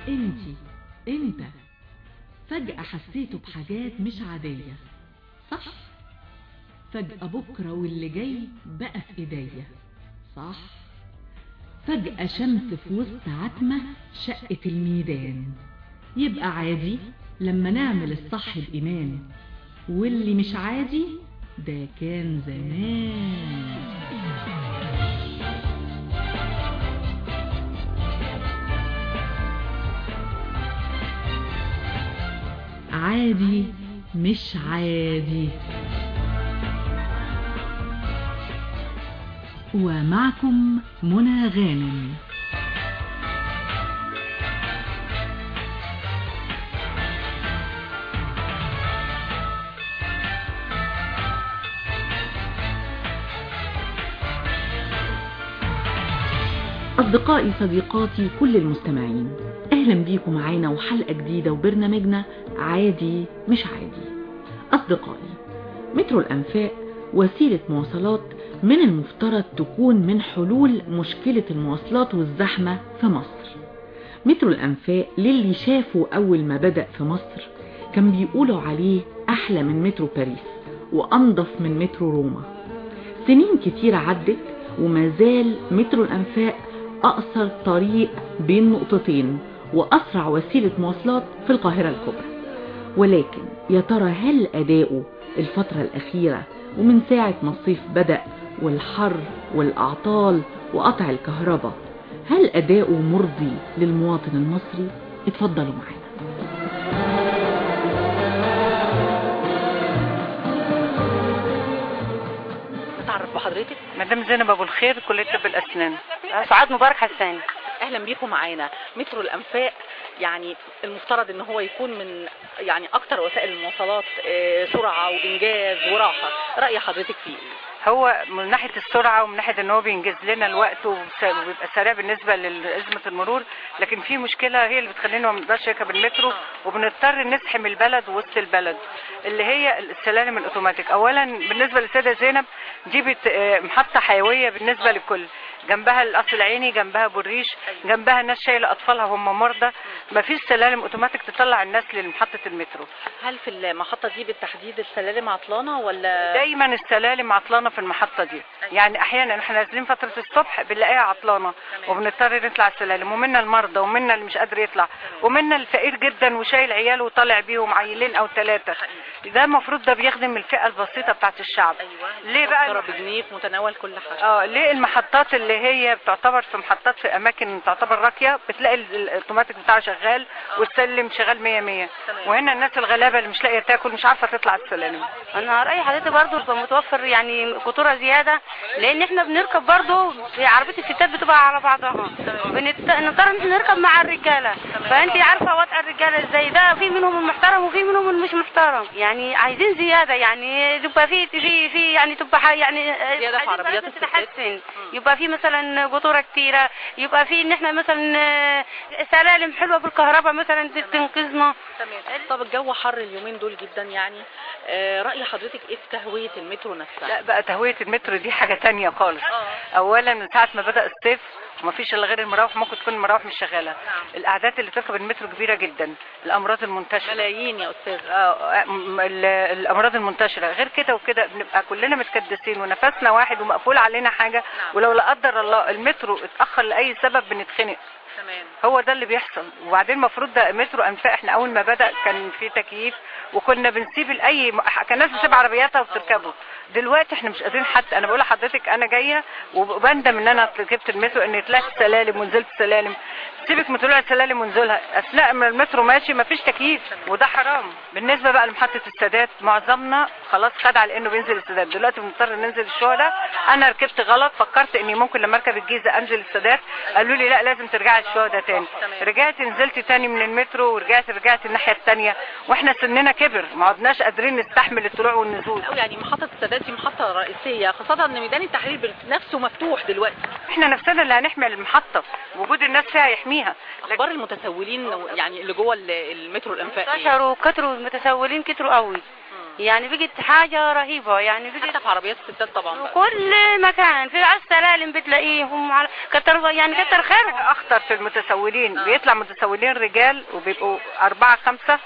انتي انت فجأة حسيتوا بحاجات مش عادية صح فجأة بكرة واللي جاي بقى في ايديا صح فجأة شمس في وسط عتمة شقة الميدان يبقى عادي لما نعمل الصح بإيمان واللي مش عادي ده كان زمان عادي مش عادي ومعكم منى غانم أصدقائي صديقاتي كل المستمعين أهلا بيكم معانا وحلقة جديدة وبرنامجنا عادي مش عادي أصدقائي مترو الأنفاق وسيلة مواصلات من المفترض تكون من حلول مشكلة المواصلات والزحمة في مصر مترو الأنفاق للي شافوا أول ما بدأ في مصر كان بيقولوا عليه أحلى من مترو باريس وأنظف من مترو روما سنين كتيرة عدت وما زال مترو الأنفاق أقصر طريق بين نقطتين وأسرع وسيلة مواصلات في القاهرة الكبرى ولكن يا ترى هل أداؤه الفترة الأخيرة ومن ساعة ما الصيف بدأ والحر والأعطال وقطع الكهرباء هل أداؤه مرضي للمواطن المصري؟ اتفضلوا معنا نتعرف بحضرتك مدام زينب ابو الخير كليه طب الاسنان سعاد مبارك حسان اهلا بيكم معانا مترو الانفاق يعني المفترض ان هو يكون من يعني اكتر وسائل المواصلات آه، سرعه وانجاز وراحه راي حضرتك فيه ايه هو من ناحيه السرعه ومن ناحيه ان هو بينجز لنا الوقت وبس- وبيبقى سريع بالنسبه لازمه المرور لكن في مشكله هي اللي بتخلينا ما بنقدرش نركب المترو وبنضطر نزحم البلد وسط البلد اللي هي السلالم الاوتوماتيك اولا بالنسبه للسيده زينب دي بت- آه، محطه حيويه بالنسبه للكل جنبها القصر العيني جنبها بوريش جنبها ناس شايله اطفالها هم مرضى ما فيش سلالم اوتوماتيك تطلع الناس لمحطه المترو هل في المحطه دي بالتحديد السلالم عطلانه ولا دايما السلالم عطلانه في المحطه دي يعني احيانا احنا نازلين فتره الصبح بنلاقيها عطلانه وبنضطر نطلع السلالم ومنا المرضى ومنا اللي مش قادر يطلع ومنا الفقير جدا وشايل عياله وطالع بيهم عيلين او ثلاثه ده المفروض ده بيخدم الفئه البسيطه بتاعت الشعب ايوه ليه بقى مقدرة بجنيه في متناول كل حاجه اه ليه المحطات اللي هي بتعتبر في محطات في اماكن تعتبر راقيه بتلاقي ال- الاوتوماتيك بتاعه شغال والسلم شغال 100 100 تمام. وهنا الناس الغلابه اللي مش لاقيه تاكل مش عارفه تطلع السلالم انا رايي حضرتك برضه يبقى متوفر يعني خطوره زياده لان احنا بنركب برضه في عربيه الستات بتبقى على بعضها بنت- نضطر إن إحنا نركب مع الرجاله فانت عارفه وضع الرجاله ازاي ده في منهم المحترم وفي منهم المش محترم يعني عايزين زياده يعني تبقى في في في يعني تبقى ح- يعني زيادة في عايزين عربيات بلدنا الستات. تتحسن يبقى في مثلا قطوره كتيره يبقى في ان احنا مثلا آه، سلالم حلوه بالكهرباء مثلا تنقذنا تمام طب الجو حر اليومين دول جدا يعني آه، راي حضرتك ايه في تهويه المترو نفسها لا بقى تهوية المترو دي حاجة تانية خالص اولا من ساعة ما بدأ الصيف ومفيش الا غير المراوح ممكن تكون المراوح مش شغالة الاعداد اللي بتركب المترو كبيرة جدا الامراض المنتشرة ملايين يا استاذ آه، م- ال- الامراض المنتشره غير كده وكده بنبقى كلنا متكدسين ونفسنا واحد ومقفول علينا حاجه ولو لا قدر الله المترو اتاخر لاي سبب بنتخنق تمام هو ده اللي بيحصل وبعدين المفروض ده مترو انفاق احنا اول ما بدا كان في تكييف وكنا بنسيب لاي كان الناس بتسيب عربياتها وبتركبه دلوقتي احنا مش قادرين حتى انا بقول لحضرتك انا جايه وبندم ان انا ركبت المترو اني طلعت سلالم ونزلت سلالم سيبك من طلوع السلالم ونزولها اثناء ما المترو ماشي ما فيش تكييف وده حرام بالنسبه بقى لمحطه السادات معظمنا خلاص خد على انه بينزل السادات دلوقتي بنضطر ننزل الشهداء انا ركبت غلط فكرت اني ممكن لما اركب الجيزه انزل السادات قالوا لي لا لازم ترجعي الشهداء تاني رجعت نزلت تاني من المترو ورجعت رجعت الناحيه الثانيه واحنا سننا كبر ما عدناش قادرين نستحمل الطلوع والنزول أو يعني محطة السادات دي محطة رئيسية خاصة ان ميدان التحرير نفسه مفتوح دلوقتي احنا نفسنا اللي هنحمي المحطه وجود الناس فيها يحميها اخبار المتسولين يعني اللي جوه ال- المترو الانفاق إيه؟ انتشروا كتروا المتسولين كتروا قوي يعني بقت حاجه رهيبه يعني بقت حتى في عربيات الستات طبعا بقى. كل مكان في على السلالم بتلاقيهم على كتر يعني كتر خيرهم حاجة اخطر في المتسولين آه. بيطلع متسولين رجال وبيبقوا اربعة خمسة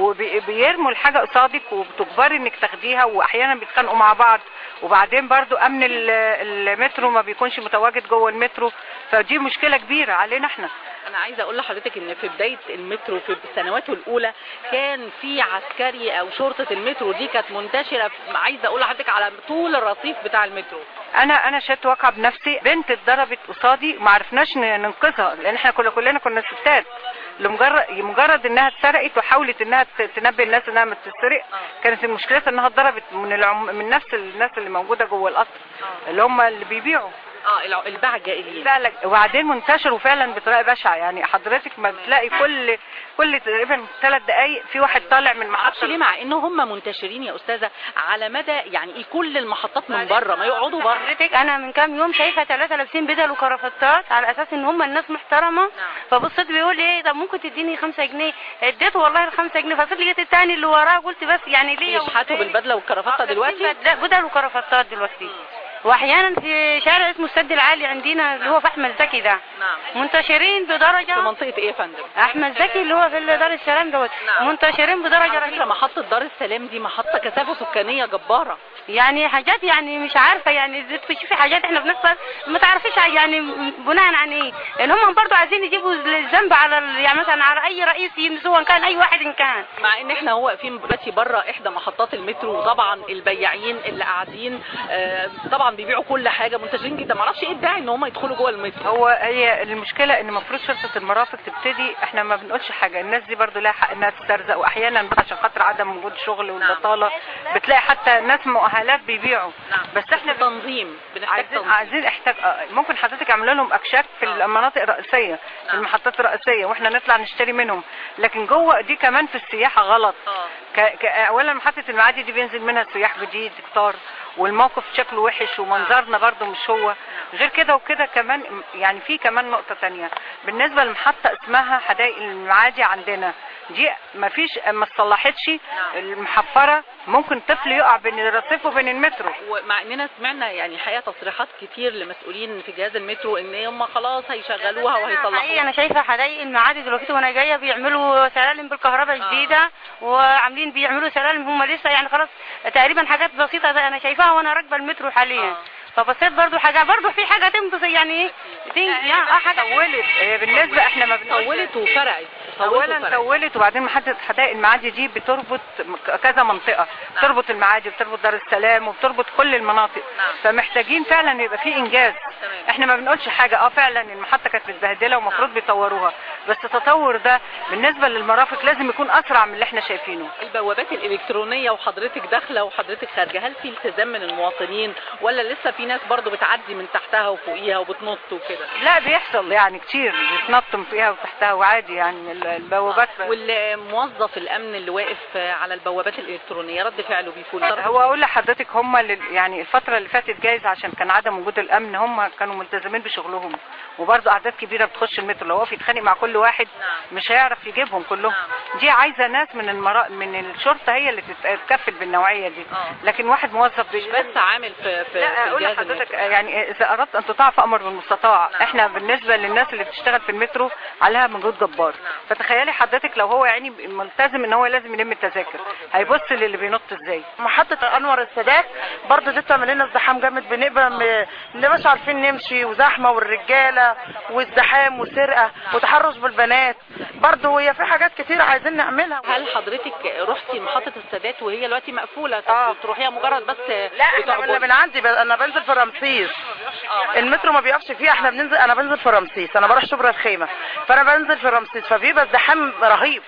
وبيرموا الحاجة قصادك وبتجبري انك تاخديها واحيانا بيتخانقوا مع بعض وبعدين برضو امن ال- المترو ما بيكونش متواجد جوه المترو فدي مشكلة كبيرة علينا احنا انا عايزه اقول لحضرتك ان في بدايه المترو في سنواته الاولى كان في عسكري او شرطه المترو دي كانت منتشره في- عايزه اقول لحضرتك على طول الرصيف بتاع المترو انا انا شفت واقعه بنفسي بنت اتضربت قصادي ما عرفناش ن- ننقذها لان احنا كنا كلنا كنا ستات لمجرد مجرد انها اتسرقت وحاولت انها ت- تنبه الناس انها ما تتسرق كانت المشكله انها اتضربت من العم... من نفس الناس اللي موجوده جوه القصر اللي هم اللي بيبيعوا اه الع- الباعة الجائلين لا لا وبعدين منتشروا فعلا بطريقه بشعه يعني حضرتك ما بتلاقي كل كل تقريبا ثلاث دقائق في واحد طالع من معرفش المحطه ليه مع ان هم منتشرين يا استاذه على مدى يعني كل المحطات من بره ما يقعدوا بره حضرتك انا من كام يوم شايفه ثلاثه لابسين بدل وكرافتات على اساس ان هم الناس محترمه فبصيت بيقول لي ايه طب ممكن تديني خمسة جنيه اديته والله الخمسة جنيه فصيت لقيت التاني اللي وراه قلت بس يعني ليه يشحتوا بالبدله والكرافته دلوقتي لا بدل وكرافتات دلوقتي واحيانا في شارع اسمه السد العالي عندنا اللي هو في احمد زكي ده نعم منتشرين في بدرجه منطقه ايه يا فندم احمد زكي اللي هو في دار السلام دوت نعم. منتشرين بدرجه على فكره رهيبه محطه دار السلام دي محطه كثافه سكانيه جباره يعني حاجات يعني مش عارفه يعني بتشوفي حاجات احنا بنحصل ما تعرفيش يعني بناء عن ايه لان هم برضو عايزين يجيبوا الذنب على ال- يعني مثلا على اي رئيس سواء كان اي واحد إن كان مع ان احنا هو واقفين دلوقتي بره احدى محطات المترو وطبعا البياعين اللي قاعدين آه، طبعا بيبيعوا كل حاجه منتشرين جدا معرفش ايه الداعي ان هم يدخلوا جوه المترو هو هي المشكله ان المفروض شرطه المرافق تبتدي احنا ما بنقولش حاجه الناس دي برضو لها حق انها تسترزق واحيانا عشان خاطر عدم وجود شغل والبطاله بتلاقي حتى ناس مؤهلات بيبيعوا نعم. بس احنا بن- تنظيم بنحتاج عايزين تنظيم عايزين احتاج آه، ممكن حضرتك اعمل لهم اكشاك في آه. المناطق الرئيسيه في نعم. المحطات الرئيسيه واحنا نطلع نشتري منهم لكن جوه دي كمان في السياحه غلط اه ك... ك... اولا محطه المعادي دي بينزل منها سياح جديد كتار والموقف شكله وحش ومنظرنا برضو مش هو غير كده وكده كمان يعني في كمان نقطه تانية بالنسبه لمحطه اسمها حدائق المعادي عندنا دي ما فيش ما اتصلحتش المحفره ممكن طفل يقع بين الرصيف وبين المترو ومع اننا سمعنا يعني حقيقه تصريحات كتير لمسؤولين في جهاز المترو ان هم خلاص هيشغلوها حقيقي وهيصلحوها انا شايفه حدائق المعادي دلوقتي وانا جايه بيعملوا سلالم بالكهرباء آه. جديده وعاملين بيعملوا سلالم هم لسه يعني خلاص تقريبا حاجات بسيطه زي انا شايفاها وانا راكبه المترو حاليا آه. فبصيت برضو حاجه برضو في حاجه تنبسط يعني ايه تن- يعني اه حاجه طولت آه، بالنسبه احنا ما بنقولش طولت وفرعت طولت اولا وفرعت. طولت وبعدين محطه حدائق المعادي دي بتربط م- كذا منطقه بتربط المعادي بتربط دار السلام وبتربط كل المناطق نعم. فمحتاجين فعلا يبقى في انجاز تمام. احنا ما بنقولش حاجه اه فعلا المحطه كانت متبهدله ومفروض بيطوروها بس التطور ده بالنسبه للمرافق لازم يكون اسرع من اللي احنا شايفينه البوابات الإلكترونية وحضرتك داخلة وحضرتك خارجة هل في التزام من المواطنين ولا لسه في ناس برضو بتعدي من تحتها وفوقيها وبتنط وكده لا بيحصل يعني كتير بيتنطم فيها وتحتها وعادي يعني ال- البوابات والموظف الأمن اللي واقف على البوابات الإلكترونية رد فعله بيكون طرف هو اقول لحضرتك هم اللي يعني الفتره اللي فاتت جايز عشان كان عدم وجود الامن هم كانوا ملتزمين بشغلهم وبرضه اعداد كبيره بتخش المترو لو واقف يتخانق مع كل واحد نعم. مش هيعرف يجيبهم كلهم دي عايزه ناس من المرا... من الشرطه هي اللي تت- تتكفل بالنوعيه دي آه. لكن واحد موظف بي... بس عامل في في, لا في اقول الجهاز لحضرتك المترو. يعني اذا اردت ان تطاع فامر بالمستطاع نعم. احنا بالنسبه للناس اللي بتشتغل في المترو عليها مجهود جبار نعم. فتخيلي حضرتك لو هو يعني ملتزم ان هو لازم يلم التذاكر هيبص للي بينط ازاي محطة أنور السادات برضه دي بتعمل لنا ازدحام جامد بنبقى م- مش عارفين نمشي وزحمة والرجالة وازدحام وسرقة وتحرش بالبنات برضه هي في حاجات كتير عايزين نعملها هل حضرتك رحتي محطة السادات وهي دلوقتي مقفولة طب آه. تروحيها مجرد بس لا احنا بتعبر؟ من, من عندي ب... انا بنزل في رمسيس آه. المترو ما بيقفش فيه احنا بننزل انا بنزل في رمسيس انا بروح شبرا الخيمه فانا بنزل في رمسيس فبيبقى ازدحام رهيب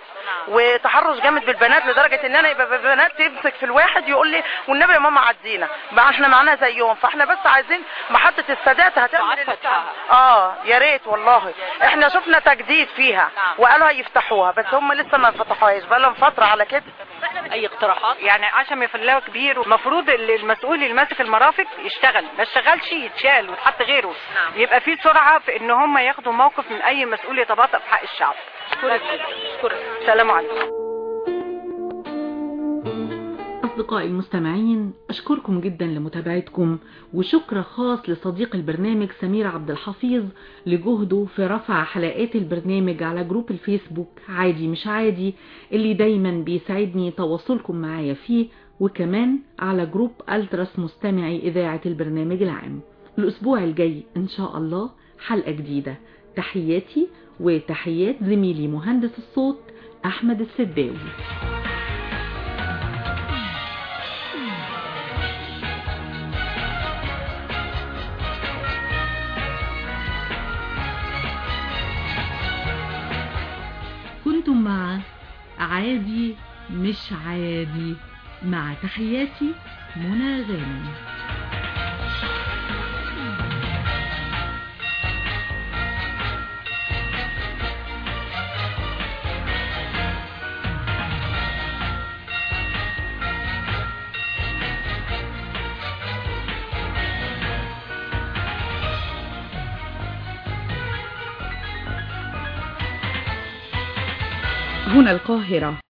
وتحرش جامد بالبنات لدرجه ان انا يبقى بنات تمسك في الواحد يقول لي والنبي يا ماما عدينا بقى احنا معانا زيهم فاحنا بس عايزين محطه السادات هتعمل تعاد فتحها. اه يا ريت والله احنا شفنا تجديد فيها نعم. وقالوا هيفتحوها بس هم لسه ما فتحوهاش بقى لهم فتره على كده اي اقتراحات يعني عشان يفلاوه كبير المفروض اللي المسؤول اللي ماسك المرافق يشتغل ما اشتغلش يتشال ويتحط غيره نعم. يبقى في سرعه في ان هم ياخدوا موقف من اي مسؤول يتباطأ في حق الشعب اشكرك جدا اشكرك السلام عليكم أصدقائي المستمعين أشكركم جدا لمتابعتكم وشكر خاص لصديق البرنامج سمير عبد الحفيظ لجهده في رفع حلقات البرنامج على جروب الفيسبوك عادي مش عادي اللي دايما بيسعدني تواصلكم معايا فيه وكمان على جروب ألترس مستمعي إذاعة البرنامج العام الأسبوع الجاي إن شاء الله حلقة جديدة تحياتي وتحيات زميلي مهندس الصوت أحمد السداوي كنتم مع عادي مش عادي مع تحياتي منى غانم هنا القاهرة